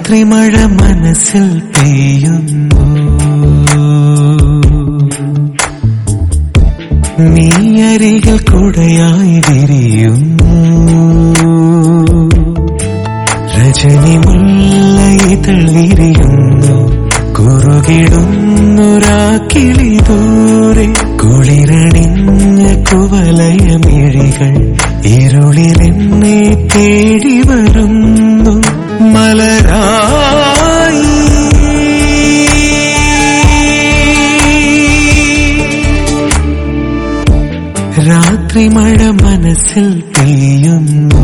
രാത്രി മഴ മനസ്സിൽ പെയ്യുന്നു നീ അരികിൽ കുടയായി വിരിയുന്നു രജനി മുല്ല ഇതൾ വിരിയുന്നു കുറുകിടുന്നൊരാക്കിളി ദൂരെ കുളിരണിഞ്ഞ കുവലയമിഴികൾ ഇരുളിലെന്നെ തേടി വരുന്നു മലരായി രാത്രി മഴ മനസ്സിൽ പെയ്യുന്നു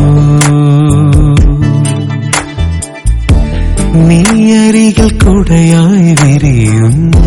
നീ അരികിൽ കുടയായി വിരിയുന്നു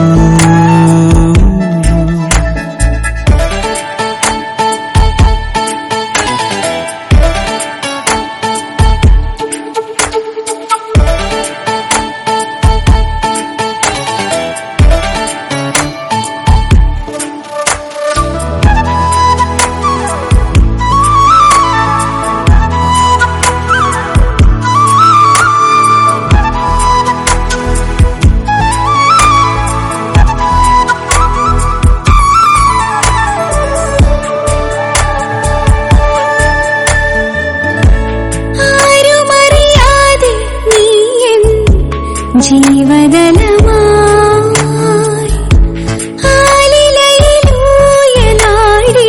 ആരുമറിയാതെ നീ എൻ ജീവദലമായി ആലിലയിലൂയലാടി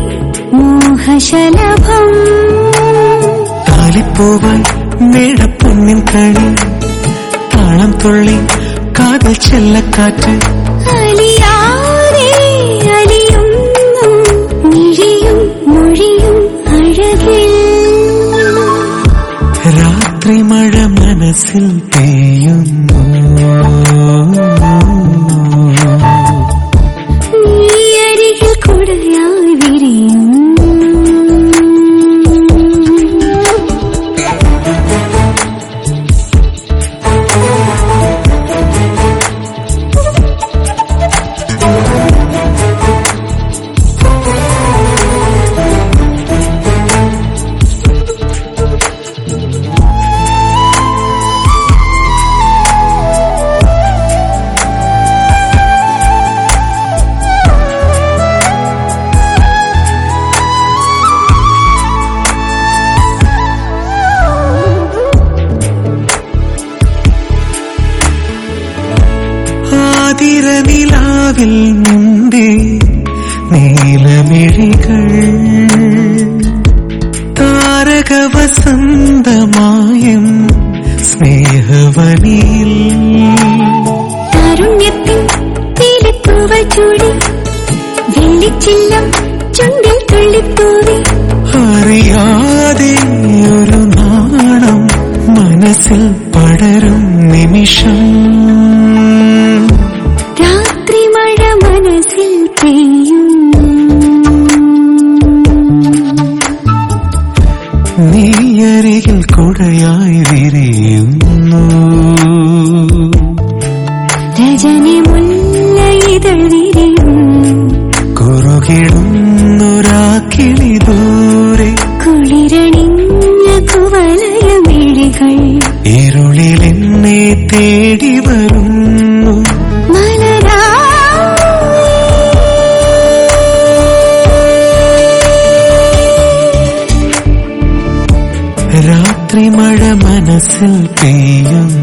മോഹശലഭം താലിപ്പൂവായി മേടപ്പൊന്നിൻ കണി താളം തുള്ളി കാതൽ ചെല്ലക്കാറ്റ് അലിയാതെ അലിയുന്നു മിഴിയും മൊഴിയും അഴകിൽ രാത്രി മഴ മനസ്സിൽ പെയ്യുന്നു നീ അരികിൽ കുടയായി വിരിയുന്നു ആതിര നിലാവിൽ മുമ്പേ നീലമിഴികൾ താരക വസന്തമായും സ്നേഹവനിയിൽ താരുണ്യത്തിൻ തീലിപ്പൂവൽ ചൂടി വെള്ളിച്ചില്ലം ചുണ്ടിൽ തുള്ളിപ്പൂവി അറിയാതെ ഒരു നാണം മനസ്സിൽ പടരും നിമിഷം രാത്രി മഴ മനസ്സിൽ പെയ്യുന്നു നീ അരികിൽ കുടയായി വിരിയുന്നു രജനി മുല്ല ഇതൾ വിരിയുന്നു കുറുകിടുന്നൊരാക്കിളി ദൂരെ കുളിരണിഞ്ഞ കുവലയമിഴികൾ ഇരുളിലെന്നെ തേടി വരുന്നു മലരായി രാത്രി മഴ മനസ്സിൽ പെയ്യുന്നു